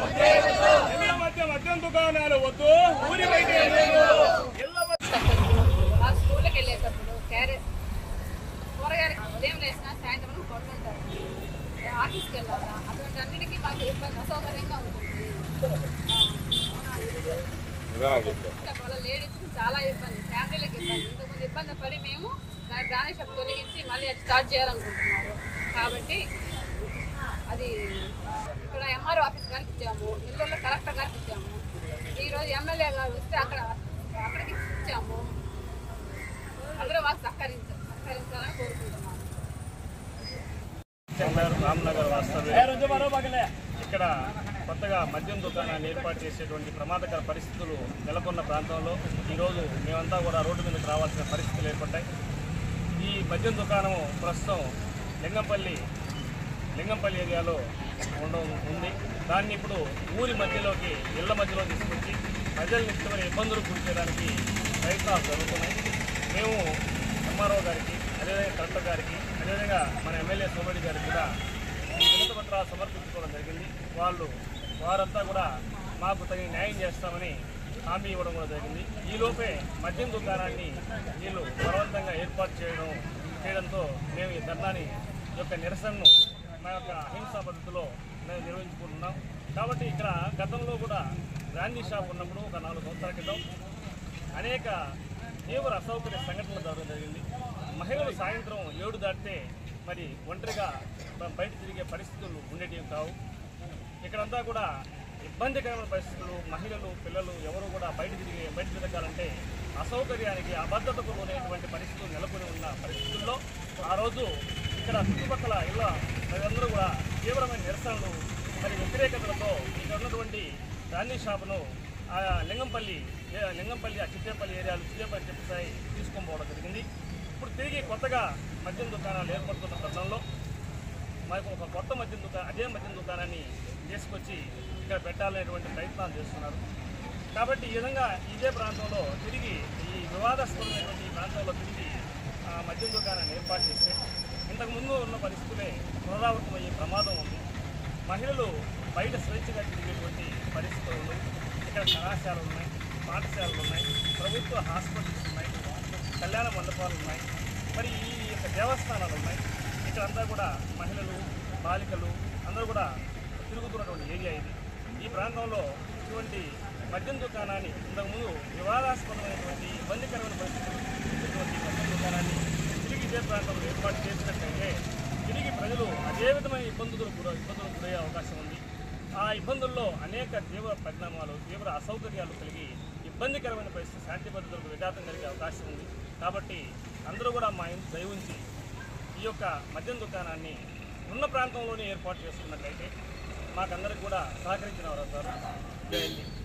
ఇళ్ల మధ్య మద్యం దుకాణాలు వద్దు ఊరి బయట ఇళ్ల మధ్య ఆ స్కూల్కి వెళ్ళేటప్పుడు క్యారెట్ కూరగాయలు ఉదయం లేసినా సాయంత్రం కొంటుంటారు ఆఫీస్కి వెళ్ళాలా అటువంటి అన్నిటికీ మాకు ఇబ్బంది అసౌకర్యంగా ఉంటుంది వల్ల లేడీస్కి చాలా ఇబ్బంది ఫ్యామిలీలకు ఇబ్బంది ఇంతకుముందు ఇబ్బంది పడి మేము దాని దాని షాప్ తొలగించి మళ్ళీ అది స్టార్ట్ చేయాలనుకుంటున్నారు కాబట్టి అది ఇక్కడ ఎంఆర్ఓ ఆఫీస్ గారికి ఇచ్చాము నెల్లూరులో కలెక్టర్ గారికి ఇచ్చాము ఈరోజు ఎమ్మెల్యే గారు వస్తే అక్కడ అక్కడికి ఇచ్చాము అందరూ మాకు సహకరించ సహకరించాలని కోరుకుంటున్నాము చెంగారు రామ్నగర్ వాస్తవ్యం ఇక్కడ కొత్తగా మద్యం దుకాణాన్ని ఏర్పాటు చేసేటువంటి ప్రమాదకర పరిస్థితులు నెలకొన్న ప్రాంతంలో ఈరోజు మేమంతా కూడా రోడ్డు మీదకి రావాల్సిన పరిస్థితులు ఏర్పడ్డాయి ఈ మద్యం దుకాణం ప్రస్తుతం లింగంపల్లి లింగంపల్లి ఏరియాలో ఉండడం ఉంది దాన్ని ఇప్పుడు ఊరి మధ్యలోకి ఇళ్ల మధ్యలో తీసుకొచ్చి ప్రజల్ని ఇష్టమైన ఇబ్బందులు గురి చేయడానికి ప్రయత్నాలు జరుగుతున్నాయి మేము ఎంఆర్ఓ గారికి అదేవిధంగా కలెక్టర్ గారికి అదేవిధంగా మన ఎమ్మెల్యే సోమరెడ్డి గారికి కూడా ఈ వినతి పత్రాలు సమర్పించుకోవడం జరిగింది వాళ్ళు వారంతా కూడా మాకు తగిన న్యాయం చేస్తామని హామీ ఇవ్వడం కూడా జరిగింది ఈ లోపే మద్యం దుకాణాన్ని వీళ్ళు బలవంతంగా ఏర్పాటు చేయడం చేయడంతో మేము ఈ ధర్నాని యొక్క నిరసనను మా యొక్క అహింసా పద్ధతిలో మేము నిర్వహించుకుంటున్నాం కాబట్టి ఇక్కడ గతంలో కూడా బ్రాందీ షాప్ ఉన్నప్పుడు ఒక నాలుగు సంవత్సరాల క్రితం అనేక తీవ్ర అసౌకర్య సంఘటనలు జరగడం జరిగింది మహిళలు సాయంత్రం ఏడు దాటితే మరి ఒంటరిగా బ- బయట తిరిగే పరిస్థితులు ఉండేటివి కావు ఇక్కడంతా కూడా ఇబ్బందికరమైన పరిస్థితులు మహిళలు పిల్లలు ఎవరు కూడా బయట తిరిగే బయట తిరగాలంటే అసౌకర్యానికి అభద్రతకు లోనైనటువంటి పరిస్థితులు నెలకొని ఉన్న పరిస్థితుల్లో ఆ రోజు ఇక్కడ చుట్టుపక్కల ఇళ్ళ ప్రజలందరూ కూడా తీవ్రమైన నిరసనలు మరి వ్యతిరేకతలతో ఇక్కడ ఉన్నటువంటి గాంధీ షాపును ఆ లింగంపల్లి ఏ- లింగంపల్లి ఆ చిట్టేపల్లి ఏరియాలు చిట్టేపల్లి చెప్పాయి తీసుకొని పోవడం జరిగింది ఇప్పుడు తిరిగి కొత్తగా మద్యం దుకాణాలు ఏర్పడుతున్న తరుణంలో మనకు ఒక కొత్త మద్యం దుకాణం అదే మద్యం దుకాణాన్ని తీసుకొచ్చి ఇక్కడ పెట్టాలనేటువంటి ప్రయత్నాలు చేస్తున్నారు కాబట్టి ఈ విధంగా ఇదే ప్రాంతంలో తిరిగి ఈ వివాదాస్పదమైనటువంటి ఈ ప్రాంతంలో తిరిగి ఆ, మద్యం దుకాణాన్ని ఏర్పాటు చేస్తే ఇంతకుముందు ఉన్న పరిస్థితులే పునరావృతమయ్యే ప్రమాదం ఉంది మహిళలు బయట స్వేచ్ఛగా తిరిగేటువంటి పరిస్థితులు ఉన్నాయి ఇక్కడ కళాశాలలు ఉన్నాయి పాఠశాలలు ఉన్నాయి ప్రభుత్వ హాస్పిటల్స్ ఉన్నాయి కళ్యాణ మండపాలు ఉన్నాయి మరి ఈ యొక్క దేవస్థానాలు ఉన్నాయి ఇక్కడంతా కూడా మహిళలు బాలికలు అందరూ కూడా తిరుగుతున్నటువంటి ఏరియా ఇది ఈ ప్రాంతంలో ఇటువంటి మద్యం దుకాణాన్ని ఇంతకుముందు వివాదాస్పదమైనటువంటి ఇబ్బందికరమైన పరిస్థితులు ఇటువంటి మద్యం దుకాణాన్ని తిరిగి ఇదే ప్రాంతంలో ఏర్పాటు చేసినట్లయితే తిరిగి ప్రజలు అదే విధమైన ఇబ్బందులు కూడా ఇబ్బందులకు గురయ్యే అవకాశం ఉంది ఆ ఇబ్బందుల్లో అనేక తీవ్ర పరిణామాలు తీవ్ర అసౌకర్యాలు కలిగి ఇబ్బందికరమైన పరిస్థితి శాంతి భద్రతలకు విఘాతం కలిగే అవకాశం ఉంది కాబట్టి అందరూ కూడా మా ఇంటి దయ ఉంచి ఈ యొక్క మద్యం దుకాణాన్ని ఉన్న ప్రాంతంలోనే ఏర్పాటు చేసుకున్నట్లయితే మాకందరికి కూడా సహకరించిన వారు అవుతారు జై హింద్.